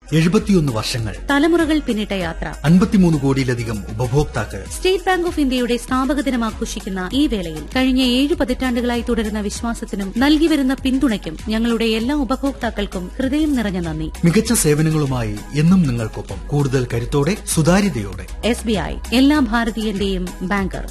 എഴുപത്തിയൊന്ന് വർഷങ്ങൾ തലമുറകൾ പിന്നിട്ട യാത്ര അൻപത്തിമൂന്ന് കോടിയിലധികം ഉപഭോക്താക്കൾ സ്റ്റേറ്റ് ബാങ്ക് ഓഫ് ഇന്ത്യയുടെ സ്ഥാപക ദിനം ആഘോഷിക്കുന്ന ഈ വേളയിൽ കഴിഞ്ഞ ഏഴ് പതിറ്റാണ്ടുകളായി തുടരുന്ന വിശ്വാസത്തിനും നൽകിവരുന്ന പിന്തുണയ്ക്കും ഞങ്ങളുടെ എല്ലാ ഉപഭോക്താക്കൾക്കും ഹൃദയം നിറഞ്ഞ നന്ദി മികച്ച സേവനങ്ങളുമായി എന്നും നിങ്ങൾക്കൊപ്പം കൂടുതൽ കരുത്തോടെ സുതാര്യതയോടെ എസ് ബി ഐ എല്ലാ ഭാരതീയന്റെയും ബാങ്കർ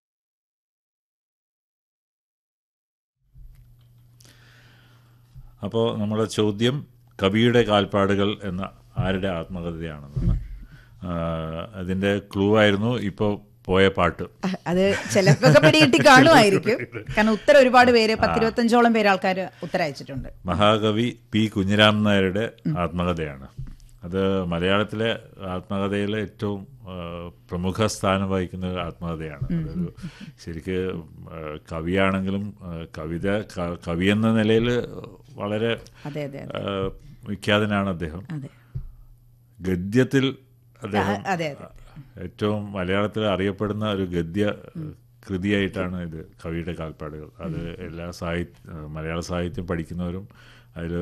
അപ്പോൾ നമ്മുടെ ചോദ്യം കവിയുടെ കാൽപ്പാടുകൾ എന്ന ആരുടെ ആത്മകഥയാണെന്നാണ് ആ, അതിന്റെ ക്ലൂ ആയിരുന്നു ഇപ്പോൾ പോയ പാട്ട് അത് ചിലർക്കൊക്കെ പിടികിട്ടി കാണുമായിരിക്കും കാരണം ഉത്തരം ഒരുപാട് പേര് പത്തിരുപത്തഞ്ചോളം പേര് ആൾക്കാർ ഉത്തരം അയച്ചിട്ടുണ്ട് മഹാകവി പി കുഞ്ഞിരാമൻ നായരുടെ ആത്മകഥയാണ് അത് മലയാളത്തിലെ ആത്മകഥയിലെ ഏറ്റവും ആ, പ്രമുഖ സ്ഥാനം വഹിക്കുന്ന ഒരു ആത്മകഥയാണ് അതൊരു ശരിക്ക് ആ, കവിയാണെങ്കിലും ആ, കവിത ക- കവി എന്ന നിലയിൽ വളരെ അതെ അതെ ആ, വിഖ്യാതനാണ് അദ്ദേഹം അതെ ഗദ്യത്തിൽ അദ്ദേഹം ആ, അതെ, അതെ. ഏറ്റവും മലയാളത്തിൽ അറിയപ്പെടുന്ന ഒരു ഗദ്യ കൃതിയായിട്ടാണ് ഇത് കവിയുടെ കാൽപ്പാടുകൾ അത് എല്ലാ സാഹിത്യ മലയാള സാഹിത്യം പഠിക്കുന്നവരും അതിൽ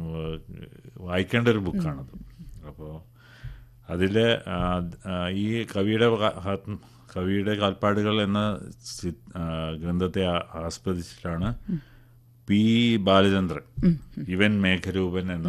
വായിക്കേണ്ട ഒരു ബുക്കാണത് അപ്പോൾ അതിലെ ആ, ആ, ഈ കവിയുടെ കാ- ആത്മ- കവിയുടെ കാൽപ്പാടുകൾ എന്ന ചി- ആ, ഗ്രന്ഥത്തെ ആ- ആസ്പദിച്ചിട്ടാണ് പി ബാലചന്ദ്രൻ ഇവൻ മേഘരൂപൻ എന്ന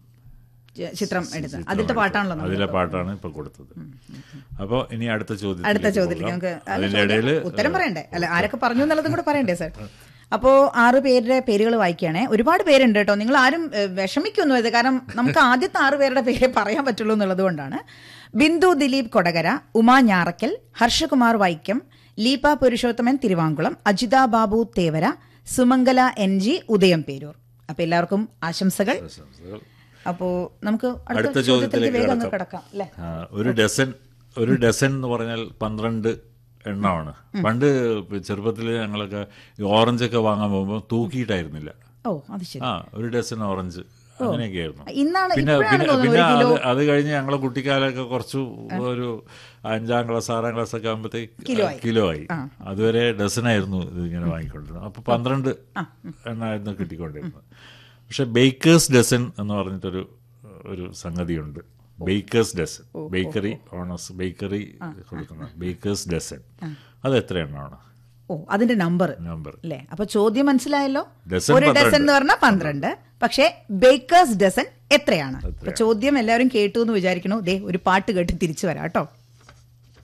ചി- ചിത്രം എടുത്ത് ചിത്രം അതിലത്തെ എടുത്തത്. പാട്ടാണല്ലോ നമ്മൾ അതിലെ പാട്ടാണ് ഇപ്പൊ കൊടുത്തത് അപ്പോൾ ഇനി അടുത്ത ചോദ്യം അടുത്ത ചോദ്യത്തിലേക്ക് നമുക്ക് അല്ല, അതിന്റെ ചോദ്യം- ഇടയിൽ ഉത്തരം പറയണ്ടേ അല്ല ആരൊക്കെ പറഞ്ഞു എന്നുള്ളതും കൂടെ പറയണ്ടേ സർ അപ്പോ ആറ് പേരുടെ പേരുകൾ വായിക്കുകയാണേ ഒരുപാട് പേരുണ്ട് കേട്ടോ നിങ്ങൾ ആരും ഏഹ്, വിഷമിക്കൊന്നും ഇത് കാരണം നമുക്ക് ആദ്യത്തെ ആറ് പേരുടെ പേരെ പറയാൻ പറ്റുള്ളൂ എന്നുള്ളത് കൊണ്ടാണ് Bindu Dileep Kodakara Uma Njarakkal Harshakumar Vaikom Leepa Purushothaman Thiruvankulam Ajitha Babu Thevara Sumangala N G Udayamperoor അപ്പൊ എല്ലാവർക്കും ആശംസകൾ അപ്പോ നമുക്ക് അടുത്ത അടുത്ത ചോദ്യത്തിലേക്ക് ചോദ്യത്തിലേക്ക് വേഗം അങ്ങ് കടക്കാം. കിടക്കാം അല്ലേ ആ, ഒരു ഡസൻ ഒരു ഡസൻ എന്ന് പറഞ്ഞാൽ പന്ത്രണ്ട് എണ്ണമാണ് പണ്ട് ചെറുപ്പത്തിൽ ഞങ്ങളൊക്കെ ഈ ഓറഞ്ചൊക്കെ വാങ്ങാൻ പോകുമ്പോൾ തൂക്കിയിട്ടായിരുന്നില്ല ഓ അത് ശരി ആ ഒരു ഡസൻ ഓറഞ്ച് അങ്ങനെയൊക്കെ ആയിരുന്നു ഇന്നാണ് പിന്നെ ഇപ്പോഴാണ് പിന്നെ തോന്നുന്നു പിന്നെ ഒരു കിലോ അത് അത് കഴിഞ്ഞ് ഞങ്ങളെ കുട്ടിക്കാലൊക്കെ കുറച്ച് ഒരു അഞ്ചാം ക്ലാസ് ആറാം ക്ലാസ് ഒക്കെ ആകുമ്പോഴത്തേക്ക് കിലോ ആയി. കിലോ ആയി അതുവരെ ഡസനായിരുന്നു ഇത് ഇങ്ങനെ വാങ്ങിക്കൊണ്ടിരുന്നത് അപ്പൊ പന്ത്രണ്ട് എണ്ണായിരുന്നു കിട്ടിക്കൊണ്ടിരുന്നത് പക്ഷെ ബേക്കേഴ്സ് ഡസൻ എന്ന് പറഞ്ഞിട്ടൊരു ഒരു സംഗതിയുണ്ട് baker's dozen bakery owners bakery കൊടുക്കുന്ന ബേക്കേഴ്സ് ഡസൻ അത് എത്ര എണ്ണമാണ് ഓ അതിന്റെ നമ്പർ നമ്പർ അല്ലേ അപ്പൊ ചോദ്യം മനസ്സിലായല്ലോ ഡസൻ ഒരു ഡസൻ പന്ത്രണ്ട്. എന്ന് പറഞ്ഞാൽ പന്ത്രണ്ട് പക്ഷേ ബേക്കേഴ്സ് ഡസൻ എത്രയാണ് അപ്പൊ ചോദ്യം എല്ലാവരും കേട്ടു എന്ന് വിചാരിക്കണു ദേ ഒരു പാട്ട് കേട്ട് തിരിച്ചു വരാം കേട്ടോ